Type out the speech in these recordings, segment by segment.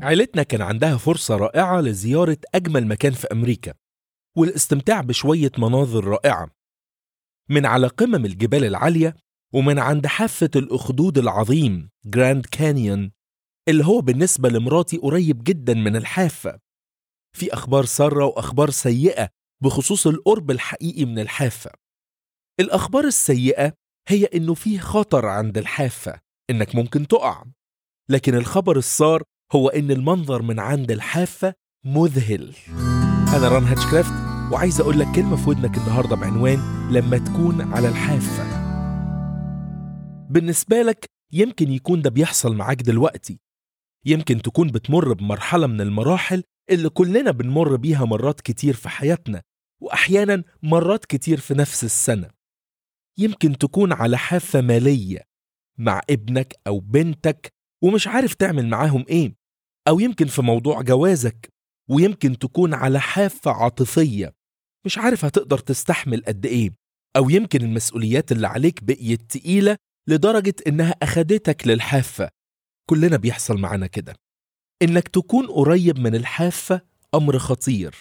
عيلتنا كان عندها فرصة رائعة لزيارة أجمل مكان في أمريكا والاستمتاع بشوية مناظر رائعة من على قمم الجبال العالية ومن عند حافة الأخدود العظيم جراند كانيون اللي هو بالنسبة لمراتي قريب جدا من الحافة في أخبار سارة وأخبار سيئة بخصوص القرب الحقيقي من الحافة الأخبار السيئة هي إنه فيه خطر عند الحافة إنك ممكن تقع لكن الخبر السار هو إن المنظر من عند الحافة مذهل أنا ران هاتشكرافت وعايز أقول لك كلمة في ودنك النهاردة بعنوان لما تكون على الحافة بالنسبة لك يمكن يكون ده بيحصل معاك دلوقتي يمكن تكون بتمر بمرحلة من المراحل اللي كلنا بنمر بيها مرات كتير في حياتنا وأحيانا مرات كتير في نفس السنة يمكن تكون على حافة مالية مع ابنك أو بنتك ومش عارف تعمل معاهم إيه أو يمكن في موضوع جوازك ويمكن تكون على حافة عاطفية مش عارف هتقدر تستحمل قد إيه أو يمكن المسؤوليات اللي عليك بقيت تقيلة لدرجة إنها أخدتك للحافة كلنا بيحصل معانا كده إنك تكون قريب من الحافة أمر خطير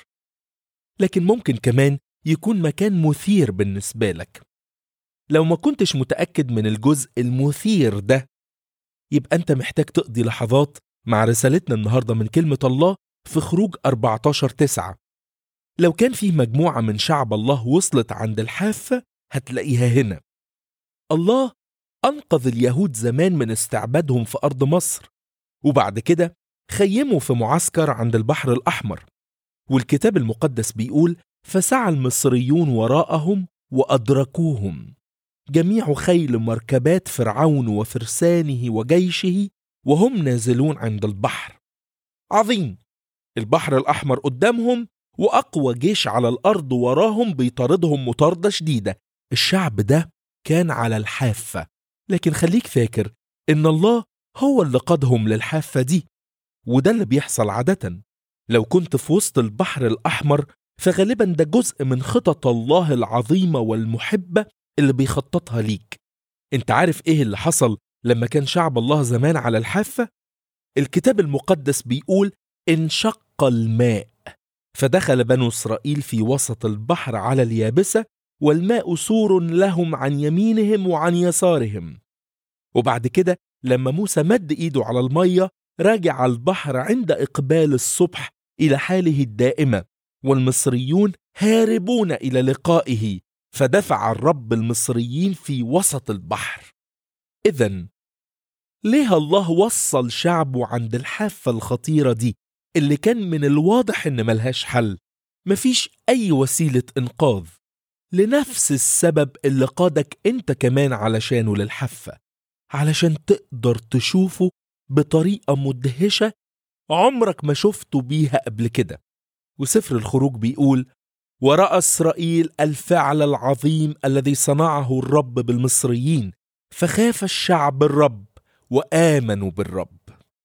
لكن ممكن كمان يكون مكان مثير بالنسبة لك لو ما كنتش متأكد من الجزء المثير ده يبقى أنت محتاج تقضي لحظات مع رسالتنا النهاردة من كلمة الله في خروج 14 تسعة لو كان فيه مجموعة من شعب الله وصلت عند الحافة هتلاقيها هنا الله أنقذ اليهود زمان من استعبادهم في أرض مصر وبعد كده خيموا في معسكر عند البحر الأحمر والكتاب المقدس بيقول فسعى المصريون وراءهم وأدركوهم جميع خيل مركبات فرعون وفرسانه وجيشه وهم نازلون عند البحر عظيم البحر الأحمر قدامهم وأقوى جيش على الأرض وراهم بيطاردهم مطاردة شديدة الشعب ده كان على الحافة لكن خليك فاكر إن الله هو اللي قادهم للحافة دي وده اللي بيحصل عادة لو كنت في وسط البحر الأحمر فغالبا ده جزء من خطط الله العظيمة والمحبة اللي بيخططها ليك انت عارف ايه اللي حصل لما كان شعب الله زمان على الحافة؟ الكتاب المقدس بيقول انشق الماء فدخل بنو إسرائيل في وسط البحر على اليابسة والماء سور لهم عن يمينهم وعن يسارهم وبعد كده لما موسى مد ايده على المية راجع البحر عند إقبال الصبح إلى حاله الدائمة والمصريون هاربون إلى لقائه فدفع الرب المصريين في وسط البحر إذا ليه الله وصل شعبه عند الحافة الخطيرة دي اللي كان من الواضح إن ملهاش حل مفيش أي وسيلة إنقاذ لنفس السبب اللي قادك أنت كمان علشانه للحافة علشان تقدر تشوفه بطريقة مدهشة عمرك ما شفته بيها قبل كده وسفر الخروج بيقول ورأى إسرائيل الفعل العظيم الذي صنعه الرب بالمصريين فخاف الشعب الرب وآمنوا بالرب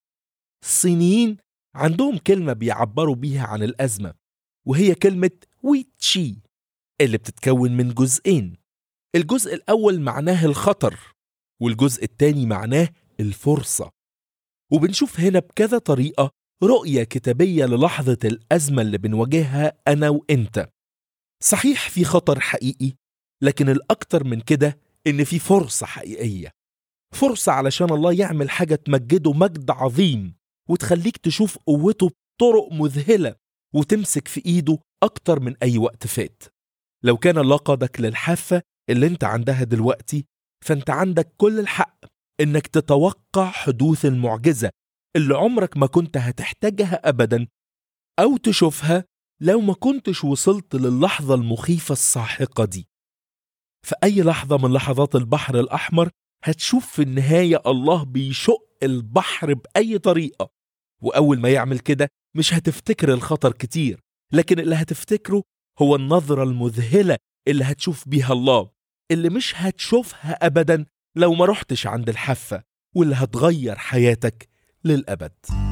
الصينيين عندهم كلمة بيعبروا بيها عن الأزمة وهي كلمة ويتشي اللي بتتكون من جزئين الجزء الأول معناه الخطر والجزء الثاني معناه الفرصة وبنشوف هنا بكذا طريقة رؤية كتابية للحظة الأزمة اللي بنواجهها أنا وإنت صحيح في خطر حقيقي لكن الأكتر من كده إن في فرصة حقيقية فرصة علشان الله يعمل حاجة تمجده مجد عظيم وتخليك تشوف قوته بطرق مذهلة وتمسك في إيده أكتر من أي وقت فات لو كان الله قادك للحافة اللي انت عندها دلوقتي فانت عندك كل الحق انك تتوقع حدوث المعجزة اللي عمرك ما كنت هتحتاجها أبدا أو تشوفها لو ما كنتش وصلت للحظة المخيفة الساحقة دي في أي لحظة من لحظات البحر الأحمر هتشوف في النهاية الله بيشق البحر بأي طريقة وأول ما يعمل كده مش هتفتكر الخطر كتير لكن اللي هتفتكره هو النظرة المذهلة اللي هتشوف بيها الله اللي مش هتشوفها أبدا لو ما رحتش عند الحافة واللي هتغير حياتك للأبد